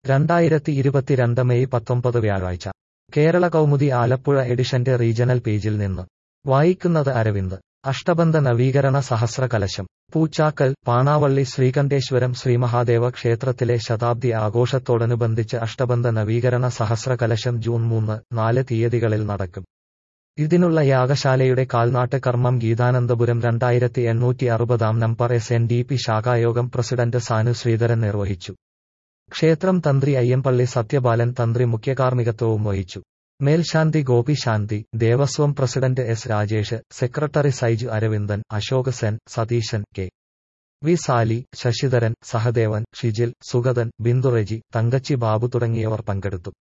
രണ്ടായിരത്തി ഇരുപത്തിരണ്ട് മെയ് പത്തൊമ്പത് വ്യാഴാഴ്ച കേരള കൗമുദി ആലപ്പുഴ എഡിഷന്റെ റീജണൽ പേജിൽ നിന്ന് വായിക്കുന്നത് അരവിന്ദ് അഷ്ടബന്ധ നവീകരണ സഹസ്ര കലശം പൂച്ചാക്കൽ പാണാവള്ളി ശ്രീകണ്ഠേശ്വരം ശ്രീമഹാദേവ ക്ഷേത്രത്തിലെ ശതാബ്ദി ആഘോഷത്തോടനുബന്ധിച്ച് അഷ്ടബന്ധ നവീകരണ സഹസ്ര കലശം ജൂൺ മൂന്ന് നാല് തീയതികളിൽ നടക്കും ഇതിനുള്ള യാഗശാലയുടെ കാൽനാട്ട് കർമ്മം ഗീതാനന്ദപുരം രണ്ടായിരത്തി എണ്ണൂറ്റി അറുപതാം number S N D P ശാഖായോഗം പ്രസിഡന്റ് സാനു ശ്രീധരൻ നിർവഹിച്ചു ക്ഷേത്രം തന്ത്രി അയ്യമ്പള്ളി സത്യപാലൻ തന്ത്രി മുഖ്യകാർമ്മികത്വവും വഹിച്ചു മേൽശാന്തി Gopi Shanthi Devaswom president S Rajesh secretary Saiju Aravindan Ashok Sen Satheesan K V Sali Sasidharan Sahadevan Shijil Sugathan Binduraji Thankachi Babu തുടങ്ങിയവർ പങ്കെടുത്തു